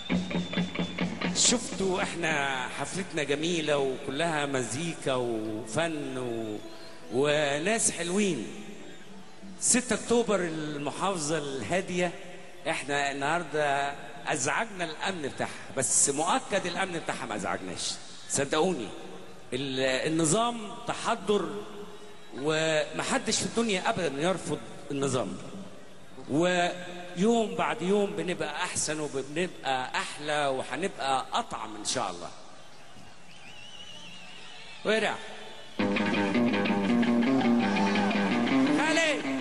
شفتوا احنا حفلتنا جميلة وكلها مزيكا وفن و... وناس حلوين 6 اكتوبر المحافظة الهادية احنا النهاردة ازعجنا الامن بتاعها بس مؤكد الامن بتاعها ما ازعجناش صدقوني ال- النظام تحضر ومحدش في الدنيا ابدا يرفض النظام ويوم بعد يوم بنبقى احسن وبنبقى احلى وهنبقى اطعم ان شاء الله ورع خالد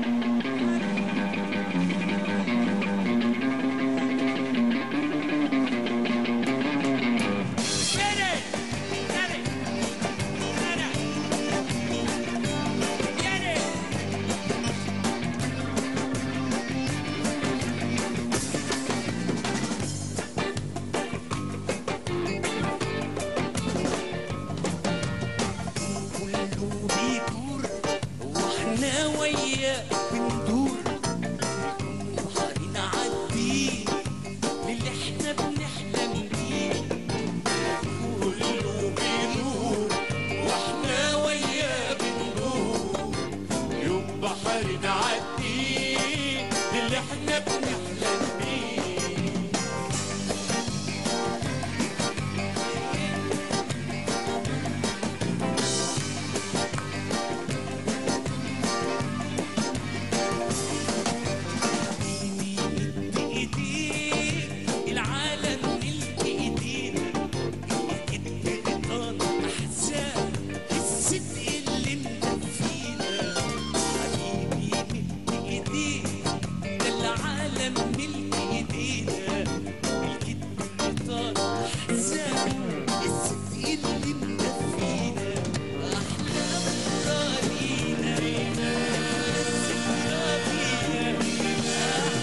كله بيدور واحنا وياه بندور وهنعدي للي احنا بنحلم بيه كله بيدور واحنا وياه بندور يوم بحر نعدي للي احنا بنحلم بيه ايديك العالم ملك ايدينا الكذب غطان احزان الصدق اللي مدفينا حبيبي مد ايديك ده العالم ملك ايدينا الكذب غطان احزان الصدق اللي مدفينا احلام راضينا ذكرى بينا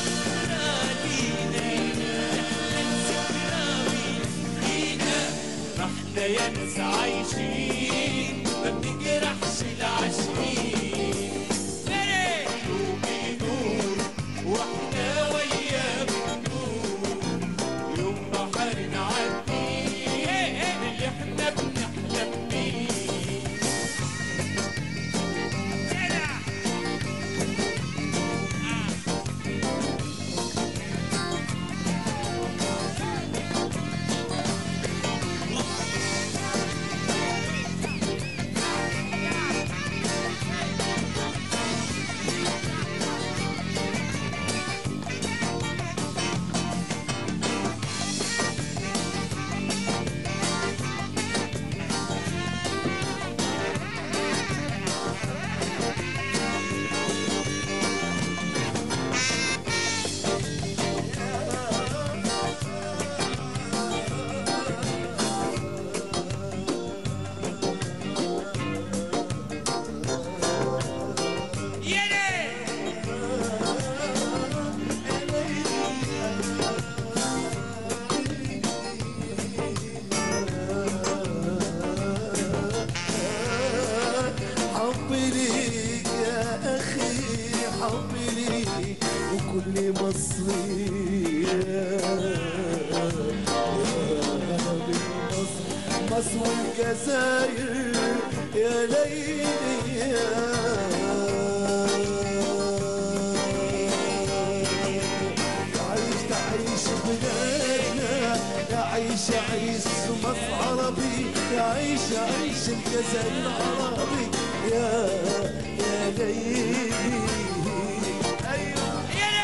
احنا يا ناس عايشين ما بنجرحش العاشقين قلوب بيدور واحنا وياه بندور يوم بحر نعدي اللي احنا بنحلم بيه حبي ليك يا أخي حبي ليك وكل مصري يا من مصر مصر والجزائر يا ليلي يا تعيش تعيش بلادنا يعيش يعيش مصر عربي يعيش يعيش الجزائر عربي يا يا ليلي ايوه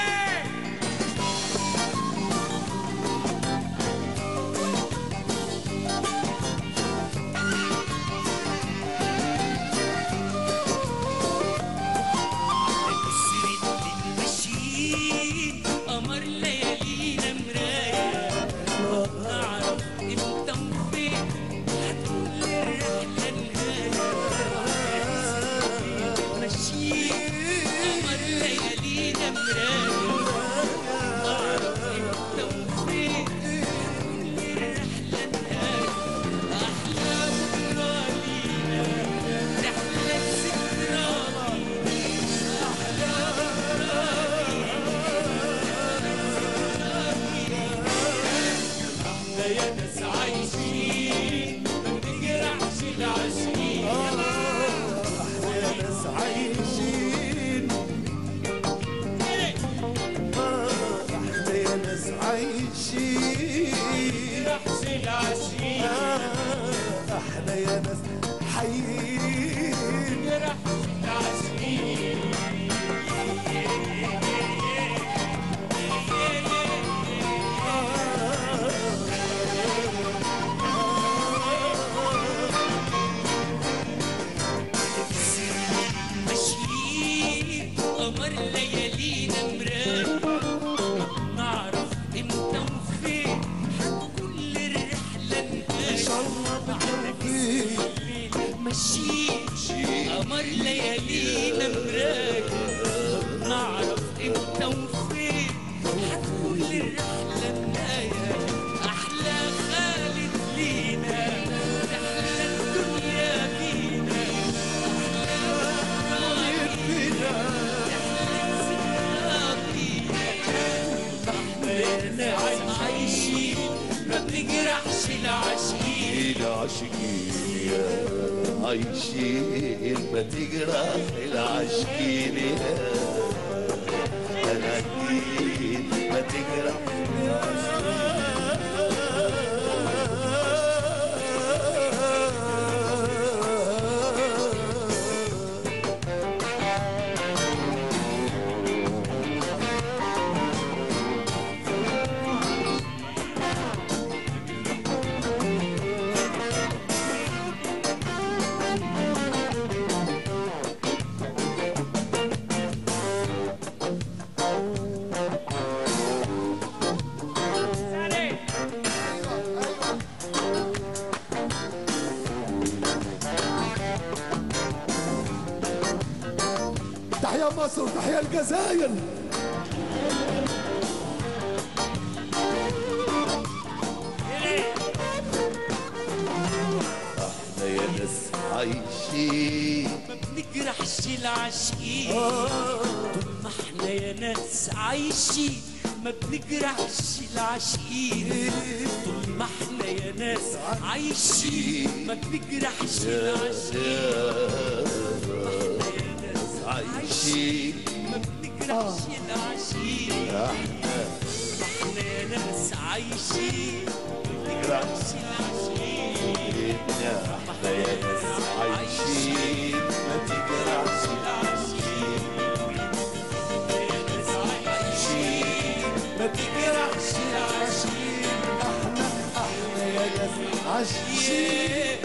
نسرة المشيد قمر ليالينا مراية نعرف امتى وفين هتكون الرحلة نهاية نسرة المشيد ناس عايشين آه، احنا يا ناس حيين ماشيين قمر ليالينا مراك نعرف امتى وفين هتكون الرحلة ان انتهت شاء الله بالتوفيق ماشيين قمر ليالينا مراك نعرف امتى وفين هتكون الرحلة النهاية أحلى خالد لينا أحلى الدنيا بينا عايشين ما بنجرحش العاشقين العاشقين يا عايشين ما تجرح العاشقين يا العاشقين ما تجرح تحيا مصر وتحيا الجزائر احنا يا ناس عايشين ما بنجرحش العاشقين طول ما احنا يا ناس عايشين ما بنجرحش العاشقين طول ما احنا يا ناس عايشين ما بنجرحش العاشقين يا ناس عايشين ما بنجرحش العاشقين احنا احنا يا ناس عايشين ما بنجرحش العاشقين احنا يا ناس عايشين ما تجرحش العاشقين يا ناس عايشين ما تجرحش العاشقين احنا احنا يا ناس عايشين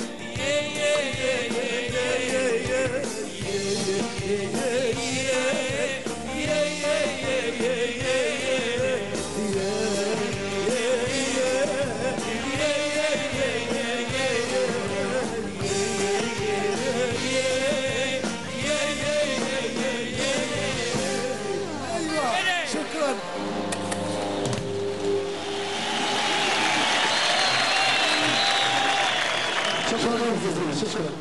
ايوه شكرا شكرا شكرا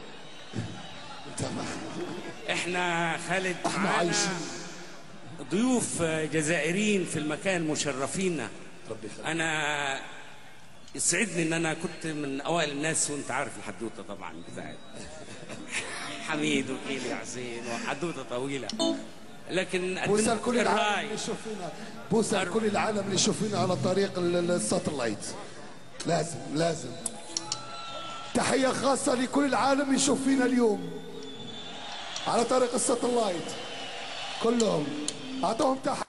احنا خالد احنا معانا عايشين. ضيوف جزائريين في المكان مشرفينا ربي يخليك انا يسعدني ان انا كنت من اوائل الناس وانت عارف الحدوته طبعا بتاعت حميد وكيل ياسين وحدوته طويله لكن بوسه قدمت لكل العالم الراي اللي يشوفنا بوسه لكل العالم اللي يشوفنا على طريق ال- ال- الساتلايت لازم لازم تحية خاصة لكل العالم يشوف فينا اليوم على طريق الساتلايت كلهم أعطوهم تحية